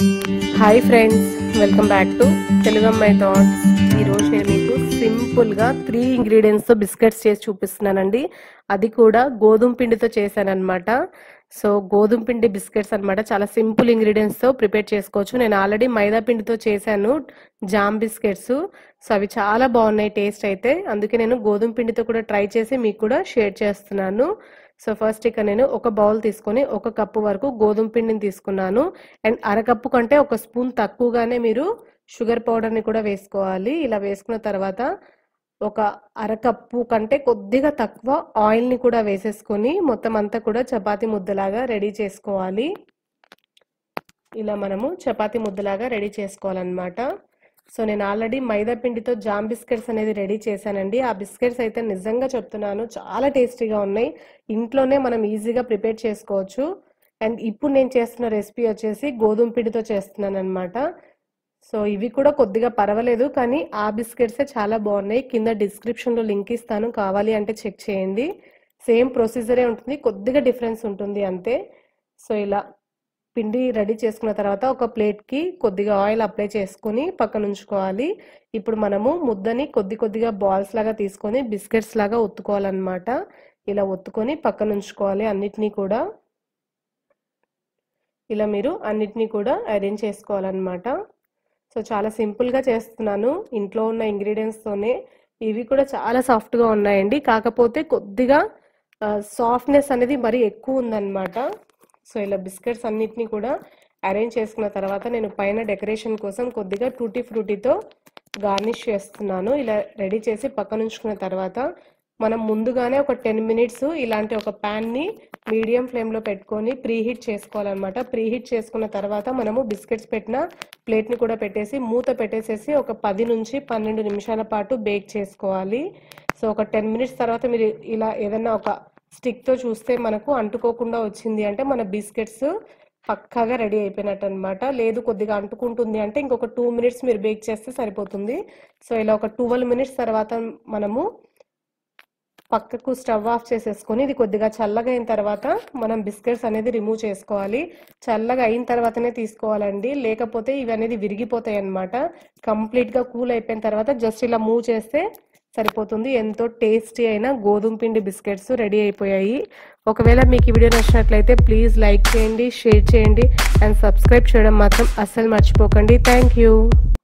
hi friends welcome back to Telugu అమ్మాయి thoughts ఈరోజు నేను మీకు సింపుల్గా త్రీ ఇంగ్రీడియంట్స్తో బిస్కెట్స్ చేసి చూపిస్తున్నానండి అది కూడా గోధుమ పిండితో చేశానన్నమాట సో గోధుమ పిండి బిస్కెట్స్ అన్నమాట చాలా సింపుల్ ఇంగ్రీడియంట్స్తో ప్రిపేర్ చేసుకోవచ్చు నేను ఆల్రెడీ మైదా పిండితో చేశాను జామ్ బిస్కెట్స్ సో అవి చాలా బాగున్నాయి టేస్ట్ అయితే అందుకే నేను గోధుమ పిండితో కూడా ట్రై చేసి మీకు కూడా షేర్ చేస్తున్నాను సో ఫస్ట్ ఇక నేను ఒక బౌల్ తీసుకొని ఒక కప్పు వరకు గోధుమ పిండిని తీసుకున్నాను అండ్ అరకప్పు కంటే ఒక స్పూన్ తక్కువగానే మీరు షుగర్ పౌడర్ని కూడా వేసుకోవాలి ఇలా వేసుకున్న తర్వాత ఒక అరకప్పు కంటే కొద్దిగా తక్కువ ఆయిల్ని కూడా వేసేసుకొని మొత్తం అంతా కూడా చపాతీ ముద్దలాగా రెడీ చేసుకోవాలి ఇలా మనము చపాతీ ముద్దలాగా రెడీ చేసుకోవాలన్నమాట సో నేను ఆల్రెడీ మైదా పిండితో జామ్ బిస్కెట్స్ అనేది రెడీ చేశానండి ఆ బిస్కెట్స్ అయితే నిజంగా చెప్తున్నాను చాలా టేస్టీగా ఉన్నాయి ఇంట్లోనే మనం ఈజీగా ప్రిపేర్ చేసుకోవచ్చు అండ్ ఇప్పుడు నేను చేస్తున్న రెసిపీ వచ్చేసి గోధుమ పిండితో చేస్తున్నాను అనమాట సో ఇవి కూడా కొద్దిగా పర్వాలేదు కానీ ఆ బిస్కెట్సే చాలా బాగున్నాయి కింద డిస్క్రిప్షన్లో లింక్ ఇస్తాను కావాలి అంటే చెక్ చేయండి సేమ్ ప్రొసీజరే ఉంటుంది కొద్దిగా డిఫరెన్స్ ఉంటుంది అంతే సో ఇలా పిండి రెడీ చేసుకున్న తర్వాత ఒక ప్లేట్కి కొద్దిగా ఆయిల్ అప్లై చేసుకొని పక్కన ఉంచుకోవాలి ఇప్పుడు మనము ముద్దని కొద్ది కొద్దిగా బాల్స్ లాగా తీసుకొని బిస్కెట్స్ లాగా ఒత్తుకోవాలన్నమాట ఇలా ఒత్తుకొని పక్కన ఉంచుకోవాలి అన్నిటినీ కూడా ఇలా మీరు అన్నిటినీ కూడా అరేంజ్ చేసుకోవాలన్నమాట సో చాలా సింపుల్గా చేస్తున్నాను ఇంట్లో ఉన్న ఇంగ్రీడియంట్స్తోనే ఇవి కూడా చాలా సాఫ్ట్గా ఉన్నాయండి కాకపోతే కొద్దిగా సాఫ్ట్నెస్ అనేది మరీ ఎక్కువ ఉందన్నమాట సో ఇలా బిస్కెట్స్ అన్నిటినీ కూడా అరేంజ్ చేసుకున్న తర్వాత నేను పైన డెకరేషన్ కోసం కొద్దిగా టూటీ ఫ్రూటీతో గార్నిష్ చేస్తున్నాను ఇలా రెడీ చేసి పక్కన ఉంచుకున్న తర్వాత మనం ముందుగానే ఒక టెన్ మినిట్స్ ఇలాంటి ఒక ప్యాన్ని మీడియం ఫ్లేమ్లో పెట్టుకొని ప్రీహీట్ చేసుకోవాలన్నమాట ప్రీహీట్ చేసుకున్న తర్వాత మనము బిస్కెట్స్ పెట్టిన ప్లేట్ని కూడా పెట్టేసి మూత పెట్టేసేసి ఒక పది నుంచి పన్నెండు నిమిషాల పాటు బేక్ చేసుకోవాలి సో ఒక టెన్ మినిట్స్ తర్వాత మీరు ఇలా ఏదైనా ఒక స్టిక్తో చూస్తే మనకు అంటుకోకుండా వచ్చింది అంటే మన బిస్కెట్స్ పక్కాగా రెడీ అయిపోయినట్టు అనమాట లేదు కొద్దిగా అంటుకుంటుంది అంటే ఇంకొక టూ మినిట్స్ మీరు బేక్ చేస్తే సరిపోతుంది సో ఇలా ఒక ట్వెల్వ్ మినిట్స్ తర్వాత మనము పక్కకు స్టవ్ ఆఫ్ చేసేసుకొని ఇది కొద్దిగా చల్లగా అయిన తర్వాత మనం బిస్కెట్స్ అనేది రిమూవ్ చేసుకోవాలి చల్లగా అయిన తర్వాతనే తీసుకోవాలండి లేకపోతే ఇవి అనేది విరిగిపోతాయి అనమాట కంప్లీట్గా కూల్ అయిపోయిన తర్వాత జస్ట్ ఇలా మూవ్ చేస్తే సరిపోతుంది ఎంతో టేస్టీ అయిన గోధుమ పిండి బిస్కెట్స్ రెడీ అయిపోయాయి ఒకవేళ మీకు ఈ వీడియో నచ్చినట్లయితే ప్లీజ్ లైక్ చేయండి షేర్ చేయండి అండ్ సబ్స్క్రైబ్ చేయడం మాత్రం అస్సలు మర్చిపోకండి థ్యాంక్ యూ